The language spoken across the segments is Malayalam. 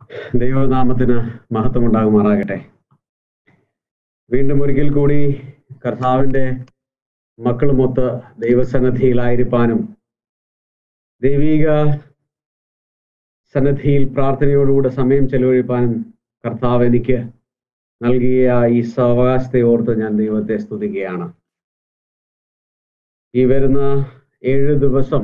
ദൈവനാമത്തിന് മഹത്വം ഉണ്ടാകുമാറാകട്ടെ വീണ്ടും ഒരിക്കൽ കൂടി കർത്താവിന്റെ മക്കളുമൊത്ത് ദൈവസന്നദ്ധിയിലായിരിക്കാനും ദൈവീക സന്നദ്ധിയിൽ പ്രാർത്ഥനയോടുകൂടെ സമയം ചെലവഴിപ്പാനും കർത്താവ് എനിക്ക് നൽകിയ ഈ സാവകാശത്തെ ഓർത്ത് ഞാൻ ദൈവത്തെ സ്തുതിക്കുകയാണ് ഈ വരുന്ന ഏഴ് ദിവസം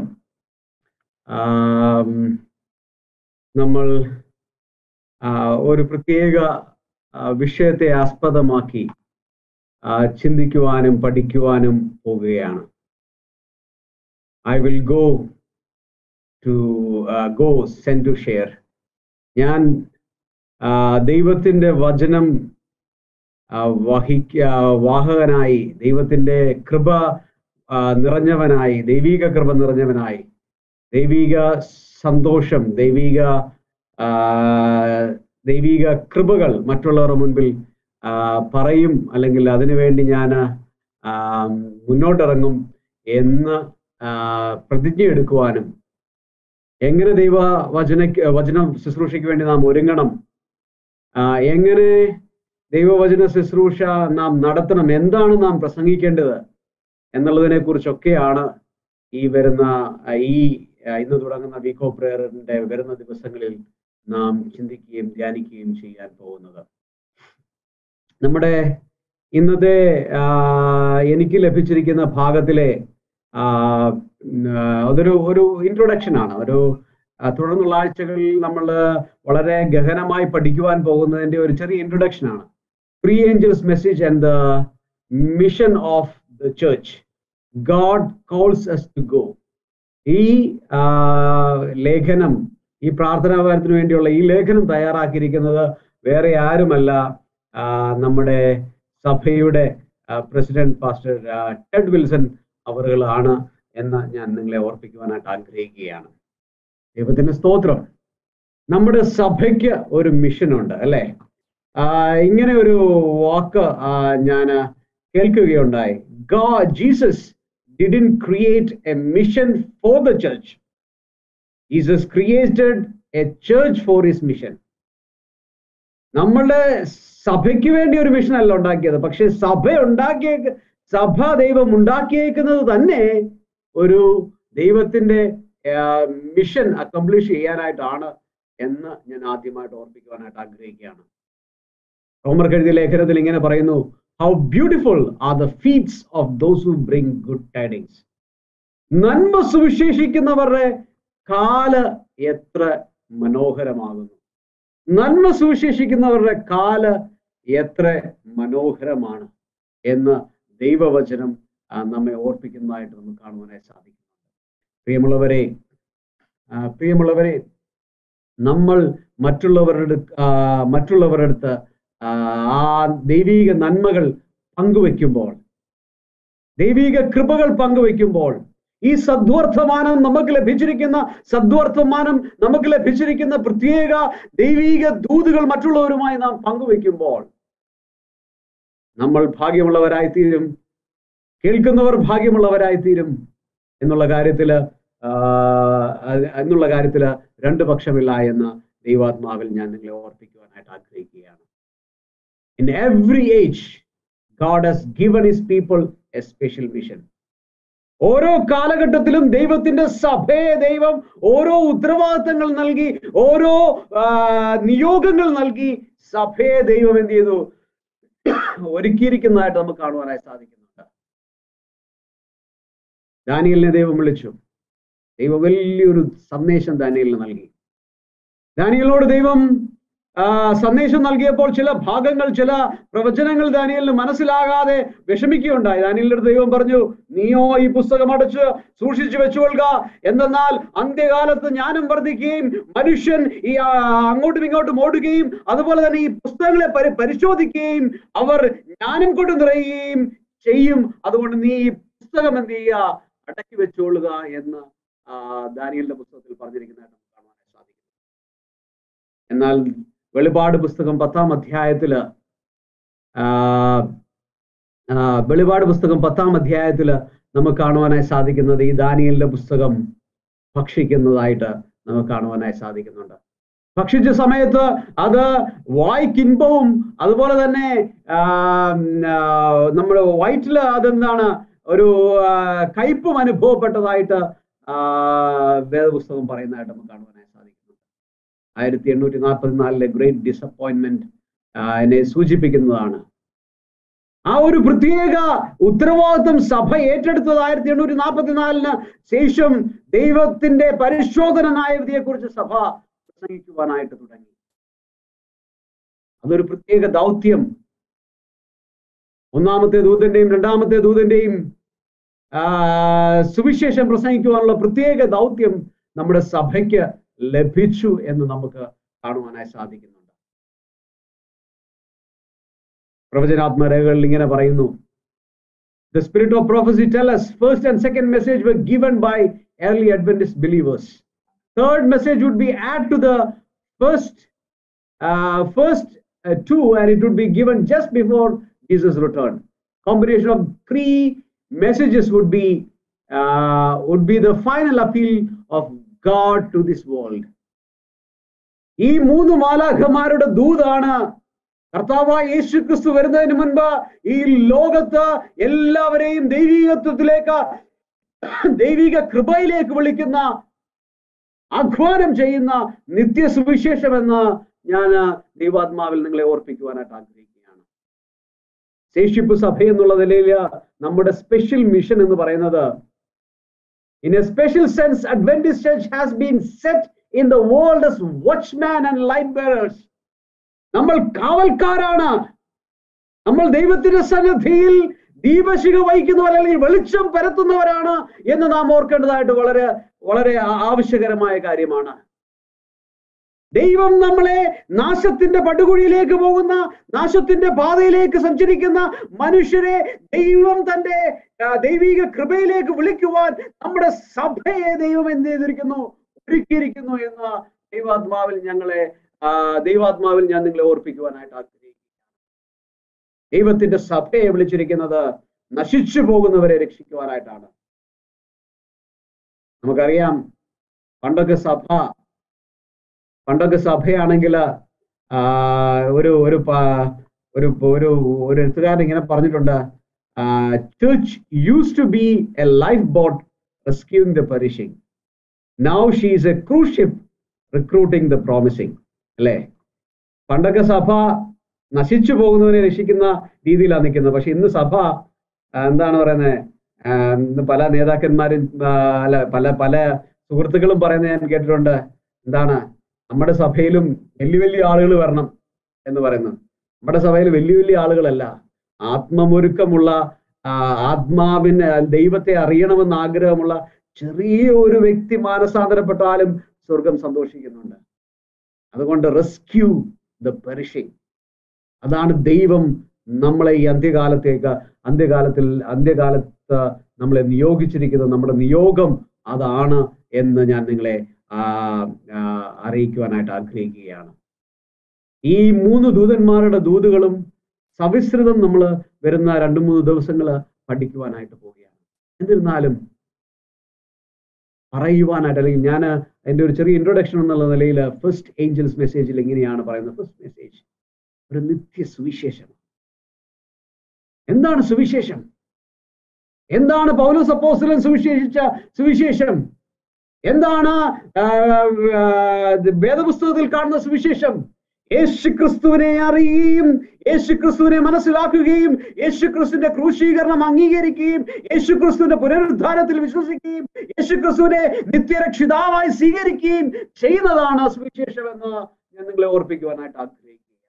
ആം, നമ്മൾ ആ, ഒരു പ്രത്യേക ആ, വിഷയത്തെ ആസ്പദമാക്കി ആ, ചിന്തിക്കുവാനും പഠിക്കുവാനും പോകുകയാണ് I will go to go send to share ഞാൻ ആ, ദൈവത്തിന്റെ വചനം ആ, വഹിക്ക വാഹകനായി ദൈവത്തിന്റെ കൃപ ആ, നിറഞ്ഞവനായി ദൈവീക കൃപ നിറഞ്ഞവനായി ദൈവിക സന്തോഷം ദൈവിക ആ, ദൈവിക കൃപകൾ മറ്റുള്ളവരുടെ മുൻപിൽ ആ, പറയും അല്ലെങ്കിൽ അതിനുവേണ്ടി ഞാൻ മുന്നോട്ടിറങ്ങും എന്ന് ആ, പ്രതിജ്ഞ എടുക്കുവാനും എങ്ങനെ ദൈവ വചന വചനം ശുശ്രൂഷയ്ക്ക് വേണ്ടി നാം ഒരുങ്ങണം ആ, എങ്ങനെ ദൈവവചന ശുശ്രൂഷ നാം നടത്തണം എന്താണ് നാം പ്രസംഗിക്കേണ്ടത് എന്നുള്ളതിനെ കുറിച്ചൊക്കെയാണ് ഈ വരുന്ന ആ, ഈ ആ, ഇന്ന് തുടങ്ങുന്ന വീക്ക് ഓഫ് പ്രേയറിന്റെ വരുന്ന ദിവസങ്ങളിൽ നാം ചിന്തിക്കുകയും ധ്യാനിക്കുകയും ചെയ്യാൻ പോകുന്നത് നമ്മുടെ ഇന്നത്തെ ആ, എനിക്ക് ലഭിച്ചിരിക്കുന്ന ഭാഗത്തിലെ ആ, ഉം, ആ, അതൊരു ഒരു ഇൻട്രൊഡക്ഷൻ ആണ് ഒരു ആ, തുടർന്നുള്ള ആഴ്ചകളിൽ നമ്മൾ വളരെ ഗഹനമായി പഠിക്കുവാൻ പോകുന്നതിന്റെ ഒരു ചെറിയ ഇൻട്രൊഡക്ഷൻ ആണ് three angels message and the mission of the church God calls us to go ഈ ആ, ലേഖനം ഈ പ്രാർത്ഥനാഭാരത്തിന് വേണ്ടിയുള്ള ഈ ലേഖനം തയ്യാറാക്കിയിരിക്കുന്നത് വേറെ ആരുമല്ല ആ, നമ്മുടെ സഭയുടെ പ്രസിഡന്റ് പാസ്റ്റർ ടെഡ് വിൽസൺ അവറുകളാണ് എന്ന് ഞാൻ നിങ്ങളെ ഓർപ്പിക്കുവാനായിട്ട് ആഗ്രഹിക്കുകയാണ് ദൈവത്തിന്റെ സ്തോത്രം നമ്മുടെ സഭയ്ക്ക് ഒരു മിഷൻ ഉണ്ട് അല്ലെ ഇങ്ങനെ ഒരു വാക്ക് ഞാൻ കേൾക്കുകയുണ്ടായി Jesus didn't create a mission for the church Jesus created a church for his mission നമ്മളുടെ സഭയ്ക്ക് വേണ്ടി ഒരു മിഷൻ അല്ല ഉണ്ടാക്കിയത് പക്ഷെ സഭ ഉണ്ടാക്കിയ സഭ ദൈവം ഉണ്ടാക്കിയേക്കുന്നത് തന്നെ ഒരു ദൈവത്തിന്റെ മിഷൻ അക്കംപ്ലിഷ് ചെയ്യാനായിട്ടാണ് എന്ന് ഞാൻ ആദ്യമായിട്ട് ഓർപ്പിക്കുവാനായിട്ട് ആഗ്രഹിക്കുകയാണ് റോമർ എഴുതിയ ലേഖനത്തിൽ ഇങ്ങനെ പറയുന്നു how beautiful are the feets of those who bring good tidings നന്മ സുവിശേഷിക്കുന്നവരുടെ കാല് എത്ര മനോഹരമാകുന്നു നന്മ സുവിശേഷിക്കുന്നവരുടെ കാല് എത്ര മനോഹരമാണ് എന്ന് ദൈവവചനം ആ, നമ്മെ ഓർപ്പിക്കുന്നതായിട്ട് നമുക്ക് കാണുവാനായി സാധിക്കുന്നുണ്ട് പ്രിയമുള്ളവരെ ആ, പ്രിയമുള്ളവരെ നമ്മൾ മറ്റുള്ളവരുടെ ആ, മറ്റുള്ളവരുടെ അടുത്ത് ആ, ആ ദൈവീക നന്മകൾ പങ്കുവെക്കുമ്പോൾ ദൈവീക കൃപകൾ പങ്കുവെക്കുമ്പോൾ ഈ സദ്വർത്തമാനം നമുക്ക് ലഭിച്ചിരിക്കുന്ന സദ്വർത്തമാനം നമുക്ക് ലഭിച്ചിരിക്കുന്ന പ്രത്യേക ദൈവീക ദൂതുകൾ മറ്റുള്ളവരുമായി നാം പങ്കുവെക്കുമ്പോൾ നമ്മൾ ഭാഗ്യമുള്ളവരായിത്തീരും കേൾക്കുന്നവർ ഭാഗ്യമുള്ളവരായിത്തീരും എന്നുള്ള കാര്യത്തില് ആ, അത് എന്നുള്ള കാര്യത്തില് രണ്ട് പക്ഷമില്ല എന്ന് ദൈവാത്മാവിൽ ഞാൻ നിങ്ങളെ ഓർപ്പിക്കുവാനായിട്ട് ആഗ്രഹിക്കുകയാണ് in every age God has given his people a special mission ഓരോ കാലഘട്ടത്തിലും ദൈവത്തിന്റെ സഭയെ ദൈവം ഓരോ ഉത്തരവാദിത്തങ്ങൾ നൽകി ഓരോ ആ, നിയോഗങ്ങൾ നൽകി സഭയെ ദൈവം എന്ത് ചെയ്തു ഒരുക്കിയിരിക്കുന്നതായിട്ട് നമുക്ക് കാണുവാനായി സാധിക്കുന്നുണ്ട് ദാനിയലിനെ ദൈവം വിളിച്ചു ദൈവം വലിയൊരു സന്ദേശം ദാനിയലിന് നൽകി ദാനിയലിനോട് ദൈവം ആ, സന്ദേശം നൽകിയപ്പോൾ ചില ഭാഗങ്ങൾ ചില പ്രവചനങ്ങൾ ദാനിയലിന് മനസ്സിലാകാതെ വിഷമിക്കുകയുണ്ടായി ദാനിയലിന്റെ അടുത്ത് ദൈവം പറഞ്ഞു നീയോ ഈ പുസ്തകം അടച്ച് സൂക്ഷിച്ചു വെച്ചുകൊള്ളുക എന്തെന്നാൽ അന്ത്യകാലത്ത് ജ്ഞാനം വർദ്ധിക്കുകയും മനുഷ്യൻ ഈ ആ, അങ്ങോട്ടും ഇങ്ങോട്ടും ഓടുകയും അതുപോലെ തന്നെ ഈ പുസ്തകങ്ങളെ പരി പരിശോധിക്കുകയും അവർ ജ്ഞാനം കൊണ്ട് നിറയുകയും ചെയ്യും അതുകൊണ്ട് നീ ഈ പുസ്തകം എന്ത് ചെയ്യുക അടക്കി വെച്ചുകൊള്ളുക എന്ന് ആ, ദാനിയലിന്റെ പുസ്തകത്തിൽ പറഞ്ഞിരിക്കുന്നതായിട്ട് നമുക്ക് കാണുവാനായി സാധിക്കും എന്നാൽ വെളിപാട് പുസ്തകം പത്താം അധ്യായത്തില് ആ, ആ, വെളിപാട് പുസ്തകം പത്താം അധ്യായത്തില് നമുക്ക് കാണുവാനായി സാധിക്കുന്നത് ഈ ദാനിയലിന്റെ പുസ്തകം ഭക്ഷിക്കുന്നതായിട്ട് നമുക്ക് കാണുവാനായി സാധിക്കുന്നുണ്ട് ഭക്ഷിച്ച സമയത്ത് അത് വായ്ക്കിൻപവും അതുപോലെ തന്നെ നമ്മൾ വയറ്റില് അതെന്താണ് ഒരു ആ, കയ്പും അനുഭവപ്പെട്ടതായിട്ട് ആ, വേദപുസ്തകം പറയുന്നതായിട്ട് നമുക്ക് കാണുവാനായി സാധിക്കുന്നു ആയിരത്തി എണ്ണൂറ്റി നാൽപ്പത്തിനാലിലെ ഗ്രേറ്റ് ഡിസപ്പോയിന്റ്മെന്റ് എന്നെ സൂചിപ്പിക്കുന്നതാണ് ആ ഒരു പ്രത്യേക ഉത്തരവാദിത്വം സഭ ഏറ്റെടുത്തത് ആയിരത്തി എണ്ണൂറ്റി നാൽപ്പത്തിനാലിന് ശേഷം ദൈവത്തിന്റെ പരിശോധന ന്യായവിധിയെ കുറിച്ച് സഭ പ്രസംഗിക്കുവാനായിട്ട് തുടങ്ങി അതൊരു പ്രത്യേക ദൗത്യം ഒന്നാമത്തെ ദൂതന്റെയും രണ്ടാമത്തെ ദൂതന്റെയും ആ, സുവിശേഷം പ്രസംഗിക്കുവാനുള്ള പ്രത്യേക ദൗത്യം നമ്മുടെ സഭയ്ക്ക് ലഭിച്ചു എന്ന് നമുക്ക് കാണുവാനായി സാധിക്കുന്നുണ്ട് പ്രവചനാത്മരേഖകളിൽ ഇങ്ങനെ പറയുന്നു The spirit of prophecy tell us first and second message were given by early Adventist believers. Third message would be add to the first uh, first uh, two, and it would be given just before Jesus' return. Combination of three messages would be uh, would be the final appeal of God to this world. ഈ മൂന്ന് മാലാഖമാരുടെ ദൂതാണ് കർത്താവായ യേശു ക്രിസ്തു വരുന്നതിന് മുൻപ് ഈ ലോകത്ത് എല്ലാവരെയും ദൈവീകത്വത്തിലേക്ക് ദൈവിക കൃപയിലേക്ക് വിളിക്കുന്ന ആഹ്വാനം ചെയ്യുന്ന നിത്യസുവിശേഷം എന്ന് ഞാൻ ദൈവാത്മാവിൽ നിങ്ങളെ ഓർപ്പിക്കുവാനായിട്ട് ആഗ്രഹിക്കുകയാണ് ശേഷിപ്പ് സഭ എന്നുള്ള നിലയിൽ നമ്മുടെ സ്പെഷ്യൽ മിഷൻ എന്ന് പറയുന്നത് in a special sense Adventist church has been set in the world as watchman and light bearers നമ്മൾ കാവൽക്കാരാണ് നമ്മൾ ദൈവത്തിന്റെ സന്നിധിയിൽ ദീപശിഖ വഹിക്കുന്നവർ അല്ലെങ്കിൽ വെളിച്ചം പരത്തുന്നവരാണ് എന്ന് നാം ഓർക്കേണ്ടതായിട്ട് വളരെ വളരെ ആ- ആവശ്യകരമായ കാര്യമാണ് ദൈവം നമ്മളെ നാശത്തിന്റെ പടുകുഴിയിലേക്ക് പോകുന്ന നാശത്തിന്റെ പാതയിലേക്ക് സഞ്ചരിക്കുന്ന മനുഷ്യരെ ദൈവം തന്റെ ആ, ദൈവിക കൃപയിലേക്ക് വിളിക്കുവാൻ നമ്മുടെ സഭയെ ദൈവം എന്ത് ചെയ്തിരിക്കുന്നു ഒരുക്കിയിരിക്കുന്നു എന്ന് ദൈവാത്മാവിൽ ഞങ്ങളെ ആ, ദൈവാത്മാവിൽ ഞാൻ നിങ്ങളെ ഓർപ്പിക്കുവാനായിട്ട് ആഗ്രഹിക്കുന്നു ദൈവത്തിന്റെ സഭയെ വിളിച്ചിരിക്കുന്നത് നശിച്ചു പോകുന്നവരെ രക്ഷിക്കുവാനായിട്ടാണ് നമുക്കറിയാം പണ്ടൊക്കെ സഭ പണ്ടൊക്കെ സഭയാണെങ്കിൽ ഒരു ഒരു പ- ഒരു ഒരു ഒരു എഴുത്തുകാരൻ ഇങ്ങനെ പറഞ്ഞിട്ടുണ്ട് church use to be a lifeboat rescuing the perishing now she's a cruise ship recruiting the promising അല്ലേ പണ്ടൊക്കെ സഭ നശിച്ചു പോകുന്നവനെ രക്ഷിക്കുന്ന രീതിയിലാണ് നിൽക്കുന്നത് പക്ഷെ ഇന്ന് സഭ ആ, എന്താണ് പറയുന്നത് ഇന്ന് പല നേതാക്കന്മാരും ആ, അല്ല പല പല സുഹൃത്തുക്കളും പറയുന്നത് ഞാൻ കേട്ടിട്ടുണ്ട് എന്താണ് നമ്മുടെ സഭയിലും വലിയ വലിയ ആളുകൾ വരണം എന്ന് പറയുന്നു നമ്മുടെ സഭയിൽ വലിയ വലിയ ആളുകളല്ല ആത്മമൊരുക്കമുള്ള ആ, ആത്മാവിന് ദൈവത്തെ അറിയണമെന്ന് ആഗ്രഹമുള്ള ചെറിയ ഒരു വ്യക്തി മാനസാന്തരപ്പെട്ടാലും സ്വർഗം സന്തോഷിക്കുന്നുണ്ട് അതുകൊണ്ട് റെസ്ക്യൂ ദ പെരിഷിംഗ് അതാണ് ദൈവം നമ്മളെ ഈ അന്ത്യകാലത്തേക്ക് അന്ത്യകാലത്തിൽ അന്ത്യകാലത്ത് നമ്മളെ നിയോഗിച്ചിരിക്കുന്നത് നമ്മുടെ നിയോഗം അതാണ് എന്ന് ഞാൻ നിങ്ങളെ ആ, ആ, അറിയിക്കുവാനായിട്ട് ആഗ്രഹിക്കുകയാണ് ഈ മൂന്ന് ദൂതന്മാരുടെ ദൂതുകളും സവിസ്തൃതം നമ്മൾ വരുന്ന രണ്ട് മൂന്ന് ദിവസങ്ങൾ പഠിക്കുവാനായിട്ട് പോവുകയാണ് എന്നിരുന്നാലും പറയുവാനായിട്ട് അല്ലെങ്കിൽ ഞാൻ എൻ്റെ ഒരു ചെറിയ ഇൻട്രൊഡക്ഷൻ എന്നുള്ള നിലയിൽ ഫസ്റ്റ് ഏഞ്ചൽസ് മെസ്സേജിൽ ഇങ്ങനെയാണ് പറയുന്നത് ഫസ്റ്റ് മെസ്സേജ് ഒരു നിത്യ സുവിശേഷം എന്താണ് സുവിശേഷം എന്താണ് പൗലോസ് അപ്പോസ്തലൻ സുവിശേഷിച്ച സുവിശേഷം എന്താണ് ആ, ആ, വേദപുസ്തകത്തിൽ കാണുന്ന സുവിശേഷം യേശു ക്രിസ്തുവിനെ അറിയുകയും യേശു ക്രിസ്തുവിനെ മനസ്സിലാക്കുകയും യേശു ക്രിസ്തുവിന്റെ ക്രൂശീകരണം അംഗീകരിക്കുകയും യേശു ക്രിസ്തുവിന്റെ പുനരുദ്ധാനത്തിൽ വിശ്വസിക്കുകയും യേശു ക്രിസ്തുവിനെ നിത്യരക്ഷിതാവായി സ്വീകരിക്കുകയും ചെയ്യുന്നതാണ് സുവിശേഷം എന്ന് ഞാൻ നിങ്ങളെ ഓർപ്പിക്കുവാനായിട്ട് ആഗ്രഹിക്കുകയാണ്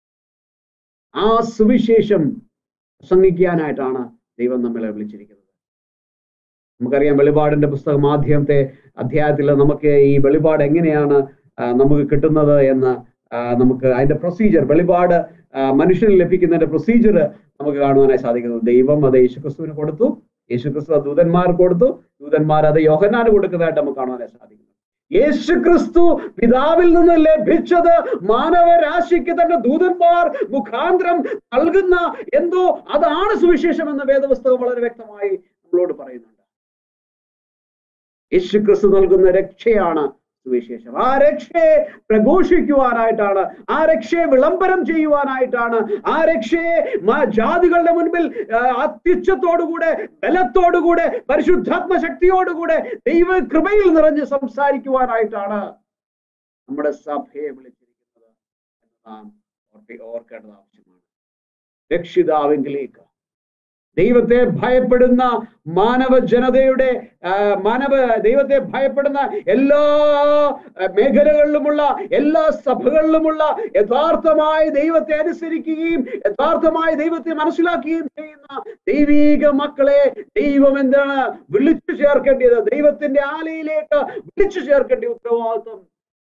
ആ സുവിശേഷം പ്രസംഗിക്കാനായിട്ടാണ് ദൈവം നമ്മളെ വിളിച്ചിരിക്കുന്നത് നമുക്കറിയാം വെളിപാടിന്റെ പുസ്തകം ആദ്യത്തെ അധ്യായത്തിൽ നമുക്ക് ഈ വെളിപാട് എങ്ങനെയാണ് ആ, നമുക്ക് കിട്ടുന്നത് എന്ന് ആ, നമുക്ക് അതിന്റെ പ്രൊസീജിയർ വെളിപാട് ആ, മനുഷ്യന് ലഭിക്കുന്നതിന്റെ പ്രൊസീജിയർ നമുക്ക് കാണുവാനായി സാധിക്കുന്നത് ദൈവം അത് യേശുക്രിസ്തുവിന് കൊടുത്തു യേശുക്രിസ്തു അത് ദൂതന്മാർക്ക് കൊടുത്തു ദൂതന്മാർ അത് യോഹന്നാന് കൊടുക്കുന്നതായിട്ട് നമുക്ക് കാണുവാനായി സാധിക്കുന്നു യേശുക്രിസ്തു പിതാവിൽ നിന്ന് ലഭിച്ചത് മാനവരാശിക്ക് തന്നെ ദൂതന്മാർ മുഖാന്തരം നൽകുന്ന എന്തോ അതാണ് സുവിശേഷം എന്ന് വേദപുസ്തകം വളരെ വ്യക്തമായി നമ്മളോട് പറയുന്നുണ്ട് യേശുക്രിസ്തു നൽകുന്ന രക്ഷയാണ് സുവിശേഷം ആ രക്ഷയെ പ്രഘോഷിക്കുവാനായിട്ടാണ് ആ രക്ഷയെ വിളംബരം ചെയ്യുവാനായിട്ടാണ് ആ രക്ഷയെ മ- ജാതികളുടെ മുൻപിൽ ആ, അത്യുച്ചത്തോടുകൂടെ ബലത്തോടുകൂടെ പരിശുദ്ധാത്മ ശക്തിയോടുകൂടെ ദൈവ കൃപയിൽ നിറഞ്ഞ് സംസാരിക്കുവാനായിട്ടാണ് നമ്മുടെ സഭയെ വിളിച്ചിരിക്കുന്നത് എന്ന് നാം ഓർത്തി- ഓർക്കേണ്ടത് ആവശ്യമാണ് രക്ഷിതാവെങ്കിലേക്ക് ദൈവത്തെ ഭയപ്പെടുന്ന മാനവ ജനതയുടെ ആ, മാനവ ദൈവത്തെ ഭയപ്പെടുന്ന എല്ലാ ആ, മേഖലകളിലുമുള്ള എല്ലാ സഭകളിലുമുള്ള യഥാർത്ഥമായി ദൈവത്തെ അനുസരിക്കുകയും യഥാർത്ഥമായി ദൈവത്തെ മനസ്സിലാക്കുകയും ചെയ്യുന്ന ദൈവീക മക്കളെ ദൈവം എന്താണ് വിളിച്ചു ചേർക്കേണ്ടത് ദൈവത്തിന്റെ ആലയിലേക്ക് വിളിച്ചു ചേർക്കേണ്ട ഉത്തരവാദിത്വം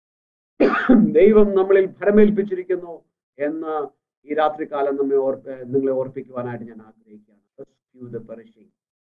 ദൈവം നമ്മളിൽ ഫലമേൽപ്പിച്ചിരിക്കുന്നു എന്ന് ഈ രാത്രികാലം നമ്മെ ഓർപ്പ നിങ്ങളെ ഓർപ്പിക്കുവാനായിട്ട് ഞാൻ ആഗ്രഹിക്കുകയാണ് Rescue the perishing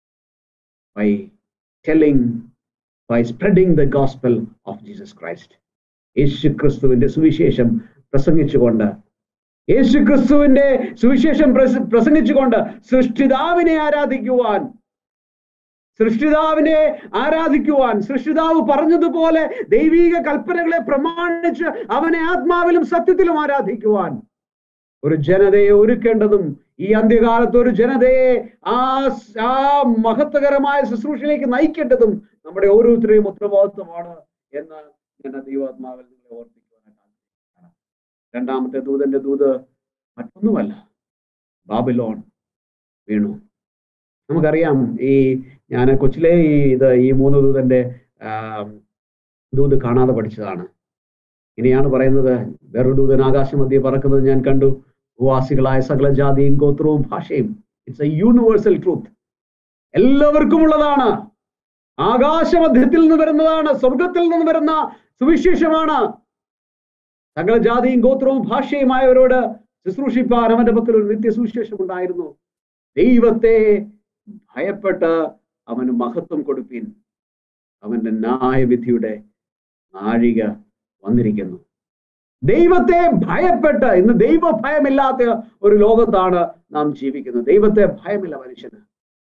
by telling by spreading the gospel of Jesus Christ യേശു ക്രിസ്തുവിന്റെ സുവിശേഷം പ്രസംഗിച്ചുകൊണ്ട് യേശു ക്രിസ്തുവിന്റെ സുവിശേഷം പ്രസ- പ്രസംഗിച്ചുകൊണ്ട് സൃഷ്ടിതാവിനെ ആരാധിക്കുവാൻ സൃഷ്ടിതാവിനെ ആരാധിക്കുവാൻ സൃഷ്ടിതാവ് പറഞ്ഞതുപോലെ ദൈവീക കൽപ്പനകളെ പ്രമാണിച്ച് അവനെ ആത്മാവിലും സത്യത്തിലും ആരാധിക്കുവാൻ ഒരു ജനതയെ ഒരുക്കേണ്ടതും ഈ അന്ത്യകാലത്ത് ഒരു ജനതയെ ആ സ്- ആ മഹത്വകരമായ ശുശ്രൂഷയിലേക്ക് നയിക്കേണ്ടതും നമ്മുടെ ഓരോരുത്തരെയും ഉത്തരവാദിത്വമാണ് എന്ന് ഞാൻ ദൈവാത്മാവിൽ നിങ്ങളെ ഓർപ്പിക്കുവാനായിട്ട് ആഗ്രഹിക്കുകയാണ് രണ്ടാമത്തെ ദൂതന്റെ ദൂത് മറ്റൊന്നുമല്ല ബാബിലോൺ വീണു നമുക്കറിയാം ഈ ഞാൻ കൊച്ചിലെ ഈ ഇത് ഈ മൂന്ന് ദൂതന്റെ ആം, ദൂത് കാണാതെ പഠിച്ചതാണ് ഇനിയാണ് പറയുന്നത് വേറൊരു ദൂതൻ ആകാശമധ്യെ പറക്കുന്നത് ഞാൻ കണ്ടു ഭൂവാസികളായ സകല ജാതിയും ഗോത്രവും ഭാഷയും ഇറ്റ്സ് എ യൂണിവേഴ്സൽ ട്രൂത്ത് എല്ലാവർക്കും ഉള്ളതാണ് ആകാശമധ്യത്തിൽ നിന്ന് വരുന്നതാണ് സ്വർഗത്തിൽ നിന്ന് വരുന്ന സുവിശേഷമാണ് സകല ജാതിയും ഗോത്രവും ഭാഷയുമായവരോട് ശുശ്രൂഷിപ്പാൻ അവന്റെ പക്കൽ ഒരു നിത്യ സുവിശേഷം ഉണ്ടായിരുന്നു ദൈവത്തെ ഭയപ്പെട്ട് അവന് മഹത്വം കൊടുപ്പിൻ അവന്റെ ന്യായവിധിയുടെ നാഴിക വന്നിരിക്കുന്നു ദൈവത്തെ ഭയപ്പെട്ട് ഇന്ന് ദൈവ ഭയമില്ലാത്ത ഒരു ലോകത്താണ് നാം ജീവിക്കുന്നത് ദൈവത്തെ ഭയമില്ല മനുഷ്യന്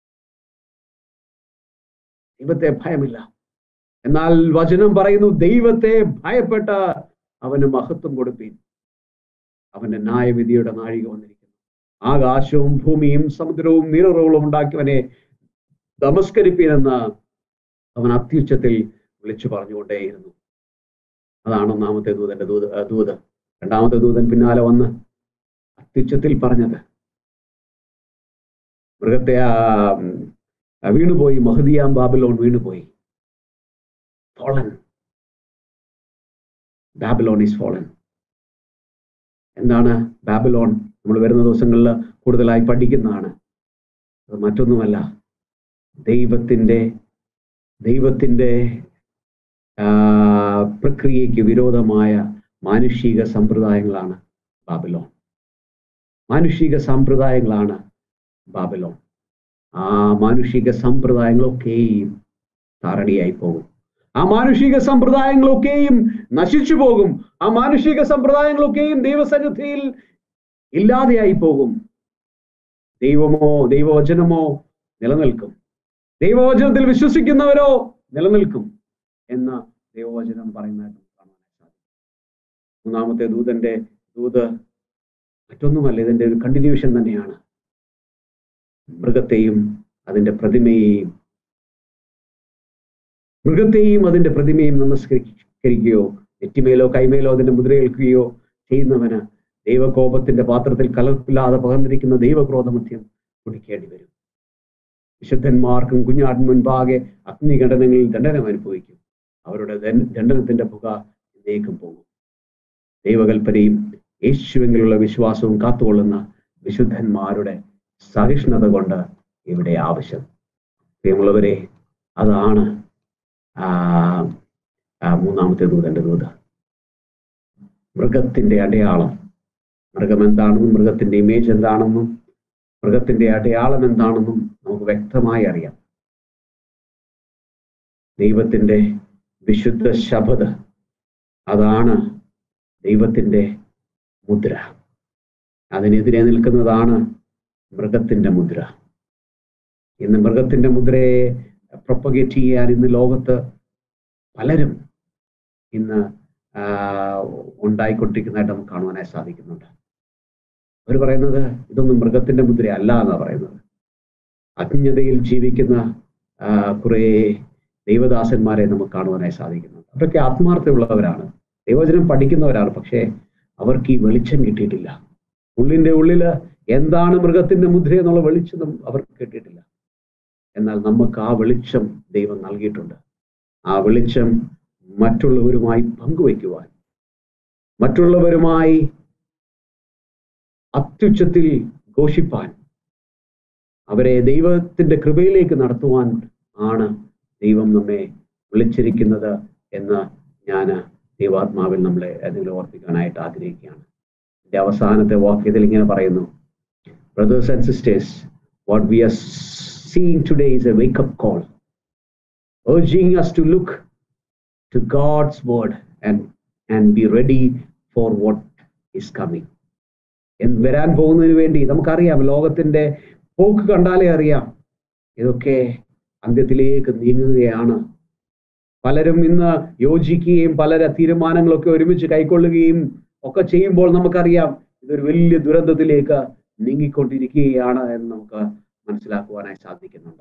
ദൈവത്തെ ഭയമില്ല എന്നാൽ വചനം പറയുന്നു ദൈവത്തെ ഭയപ്പെട്ട് അവന് മഹത്വം കൊടുപ്പീൻ അവന്റെ ന്യായവിധിയുടെ നാഴിക വന്നിരിക്കുന്നു ആകാശവും ഭൂമിയും സമുദ്രവും നീറുറവുകളും ഉണ്ടാക്കിയവനെ നമസ്കരിപ്പീനെന്ന് അവൻ അത്യുച്ചത്തിൽ വിളിച്ചു പറഞ്ഞുകൊണ്ടേയിരുന്നു അതാണ് ഒന്നാമത്തെ ദൂതന്റെ ദൂത് ആ, ദൂത് രണ്ടാമത്തെ ദൂതൻ പിന്നാലെ വന്ന് അത്യുച്ചത്തിൽ പറഞ്ഞത് മൃഗത്തെ ആ, ഉം, ആ, വീണുപോയി മഹദിയാം ബാബിലോൺ വീണുപോയി ഫോളൻ ബാബിലോൺ ഈസ് ഫോളൻ എന്താണ് ബാബിലോൺ നമ്മൾ വരുന്ന ദിവസങ്ങളിൽ കൂടുതലായി പഠിക്കുന്നതാണ് അത് മറ്റൊന്നുമല്ല ദൈവത്തിൻ്റെ ദൈവത്തിൻ്റെ ആ, പ്രക്രിയയ്ക്ക് വിരോധമായ മാനുഷിക സമ്പ്രദായങ്ങളാണ് ബാബിലോൺ മാനുഷിക സമ്പ്രദായങ്ങളാണ് ബാബിലോൺ ആ മാനുഷിക സമ്പ്രദായങ്ങളൊക്കെയും താരണിയായി പോകും ആ മാനുഷിക സമ്പ്രദായങ്ങളൊക്കെയും നശിച്ചു പോകും ആ മാനുഷിക സമ്പ്രദായങ്ങളൊക്കെയും ദൈവസന്നിധിയിൽ ഇല്ലാതെയായി പോകും ദൈവമോ ദൈവവചനമോ നിലനിൽക്കും ദൈവവചനത്തിൽ വിശ്വസിക്കുന്നവരോ നിലനിൽക്കും എന്ന ദൈവവചനം പറയുന്നതായിട്ട് നമുക്ക് കാണാൻ സാധിക്കും മൂന്നാമത്തെ ദൂതന്റെ ദൂത് മറ്റൊന്നുമല്ല ഇതിന്റെ ഒരു കണ്ടിന്യൂഷൻ തന്നെയാണ് മൃഗത്തെയും അതിന്റെ പ്രതിമയെയും മൃഗത്തെയും അതിന്റെ പ്രതിമയും നമസ്കരിക്കുകയോ നെറ്റിമേലോ കൈമേലോ അതിന്റെ മുദ്രയേൽക്കുകയോ ചെയ്യുന്നവന് ദൈവകോപത്തിന്റെ പാത്രത്തിൽ കലർപ്പില്ലാതെ പകർന്നിരിക്കുന്ന ദൈവക്രോധമധ്യം കുടിക്കേണ്ടി വരും വിശുദ്ധന്മാർക്കും കുഞ്ഞാടിന് മുൻപാകെ അഗ്നിഘടനങ്ങളിൽ ദണ്ഡനം അനുഭവിക്കും അവരുടെ ദൻ- ദണ്ഡനത്തിന്റെ പുക എന്നേക്കും പോകും ദൈവകൽപ്പനയും യേശുവെങ്കിലുള്ള വിശ്വാസവും കാത്തുകൊള്ളുന്ന വിശുദ്ധന്മാരുടെ സഹിഷ്ണുത കൊണ്ട് ഇവിടെ ആവശ്യം പ്രിയമുള്ളവരെ അതാണ് ആ ആ മൂന്നാമത്തെ ദൂതന്റെ ദൂത് മൃഗത്തിന്റെ അടയാളം മൃഗം എന്താണെന്നും മൃഗത്തിന്റെ ഇമേജ് എന്താണെന്നും മൃഗത്തിന്റെ അടയാളം എന്താണെന്നും നമുക്ക് വ്യക്തമായി അറിയാം ദൈവത്തിന്റെ വിശുദ്ധ ശബദ അതാണ് ദൈവത്തിന്റെ മുദ്ര അതിനെതിരെ നിൽക്കുന്നതാണ് മൃഗത്തിന്റെ മുദ്ര ഇന്ന് മൃഗത്തിന്റെ മുദ്രയെ പ്രൊപ്പഗേറ്റ് ചെയ്യാൻ ഇന്ന് ലോകത്ത് പലരും ഇന്ന് ആ, ഉണ്ടായിക്കൊണ്ടിരിക്കുന്നതായിട്ട് നമുക്ക് കാണുവാനായി സാധിക്കുന്നുണ്ട് അവർ പറയുന്നത് ഇതൊന്നും മൃഗത്തിന്റെ മുദ്ര അല്ല എന്നാണ് പറയുന്നത് അജ്ഞതയിൽ ജീവിക്കുന്ന ആ, കുറേ ദൈവദാസന്മാരെ നമുക്ക് കാണുവാനായി സാധിക്കുന്നുണ്ട് അവരൊക്കെ ആത്മാർത്ഥമുള്ളവരാണ് ദൈവവചനം പഠിക്കുന്നവരാണ് പക്ഷേ അവർക്ക് ഈ വെളിച്ചം കിട്ടിയിട്ടില്ല ഉള്ളിന്റെ ഉള്ളില് എന്താണ് മൃഗത്തിന്റെ മുദ്ര എന്നുള്ള വെളിച്ചം അവർക്ക് കിട്ടിയിട്ടില്ല എന്നാൽ നമുക്ക് ആ വെളിച്ചം ദൈവം നൽകിയിട്ടുണ്ട് ആ വെളിച്ചം മറ്റുള്ളവരുമായി പങ്കുവയ്ക്കുവാൻ മറ്റുള്ളവരുമായി അത്യുച്ചത്തിൽ ഘോഷിപ്പാൻ അവരെ ദൈവത്തിന്റെ കൃപയിലേക്ക് നടത്തുവാൻ ആണ് ദൈവം നമ്മെ വിളിച്ചിരിക്കുന്നത് എന്ന് ഞാൻ ദൈവാത്മാവിൽ നമ്മളെ നിങ്ങൾ ഓർപ്പിക്കാനായിട്ട് ആഗ്രഹിക്കുകയാണ് എന്റെ അവസാനത്തെ വാക്യത്തിൽ ഇങ്ങനെ പറയുന്നു brothers and sisters what we are seeing today is a wake up call urging us to look to God's word and and be ready for what is coming. എന്ന് വരാൻ പോകുന്നതിന് വേണ്ടി നമുക്കറിയാം ലോകത്തിന്റെ പോക്ക് കണ്ടാലേ അറിയാം ഇതൊക്കെ അന്ത്യത്തിലേക്ക് നീങ്ങുകയാണ് പലരും ഇന്ന് യോജിക്കുകയും പലര തീരുമാനങ്ങളൊക്കെ ഒരുമിച്ച് കൈക്കൊള്ളുകയും ഒക്കെ ചെയ്യുമ്പോൾ നമുക്കറിയാം ഇതൊരു വലിയ ദുരന്തത്തിലേക്ക് നീങ്ങിക്കൊണ്ടിരിക്കുകയാണ് എന്ന് നമുക്ക് മനസ്സിലാക്കുവാനായി സാധിക്കുന്നുണ്ട്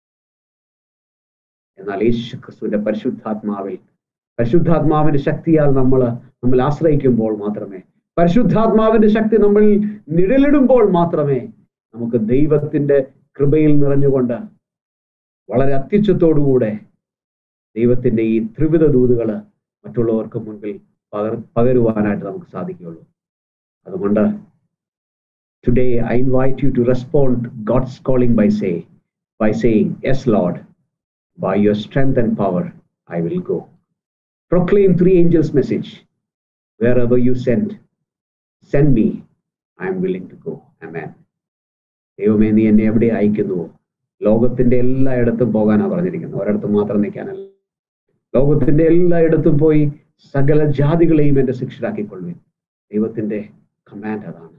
എന്നാൽ യേശു ക്രിസ്തുവിന്റെ പരിശുദ്ധാത്മാവിൽ പരിശുദ്ധാത്മാവിന്റെ ശക്തിയാൽ നമ്മൾ നമ്മൾ ആശ്രയിക്കുമ്പോൾ മാത്രമേ പരിശുദ്ധാത്മാവിന്റെ ശക്തി നമ്മൾ നിഴലിടുമ്പോൾ മാത്രമേ നമുക്ക് ദൈവത്തിന്റെ കൃപയിൽ നിറഞ്ഞുകൊണ്ട് വളരെ അത്യുച്ചത്തോടുകൂടെ ദൈവത്തിന്റെ ഈ ത്രിവിധ ദൂതുകൾ മറ്റുള്ളവർക്ക് മുൻപിൽ പകർ പകരുവാനായിട്ട് നമുക്ക് സാധിക്കുകയുള്ളൂ അതുകൊണ്ട് today I invite you to respond God's calling by say by saying yes Lord by your strength and power, I will go. Proclaim three angels' message. Wherever you send, send me. I am willing to go. Amen. ദൈവമേ നീ എന്നെ എവിടെ അയക്കുന്നുവോ ലോകത്തിന്റെ എല്ലായിടത്തും പോകാനാണ് പറഞ്ഞിരിക്കുന്നത് ഒരിടത്തും മാത്രം നിൽക്കാനല്ല ലോകത്തിന്റെ എല്ലായിടത്തും പോയി സകല ജാതികളെയും എന്റെ ശിക്ഷരാക്കിക്കൊള്ളുവിൻ ദൈവത്തിന്റെ കമാൻഡ് അതാണ്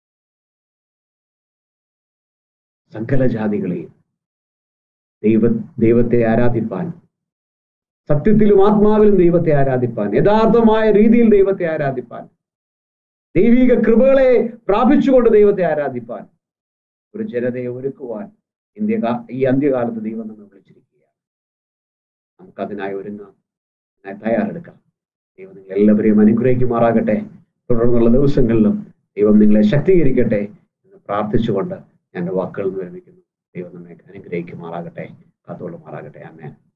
സകല ജാതികളെയും ദൈവ ദൈവത്തെ ആരാധിപ്പാൻ സത്യത്തിലും ആത്മാവിലും ദൈവത്തെ ആരാധിപ്പാൻ യഥാർത്ഥമായ രീതിയിൽ ദൈവത്തെ ആരാധിപ്പാൻ ദൈവിക കൃപകളെ പ്രാപിച്ചുകൊണ്ട് ദൈവത്തെ ആരാധിപ്പാൻ ഒരു ജനതയെ ഒരുക്കുവാൻ ഇന്ത്യ ഈ അന്ത്യകാലത്ത് ദൈവം നമ്മെ വിളിച്ചിരിക്കുകയാണ് നമുക്കതിനായി ഒരുങ്ങാം അതിനായി തയ്യാറെടുക്കാം ദൈവം നിങ്ങൾ എല്ലാവരെയും അനുഗ്രഹിക്കുമാറാകട്ടെ തുടർന്നുള്ള ദിവസങ്ങളിലും ദൈവം നിങ്ങളെ ശക്തീകരിക്കട്ടെ എന്ന് പ്രാർത്ഥിച്ചുകൊണ്ട് ഞാൻ എൻ്റെ വാക്കുകൾ വിരമിക്കുന്നു ദൈവം നമ്മെ അനുഗ്രഹിക്കുമാറാകട്ടെ കാത്തോളുമാറാകട്ടെ അമ്മേ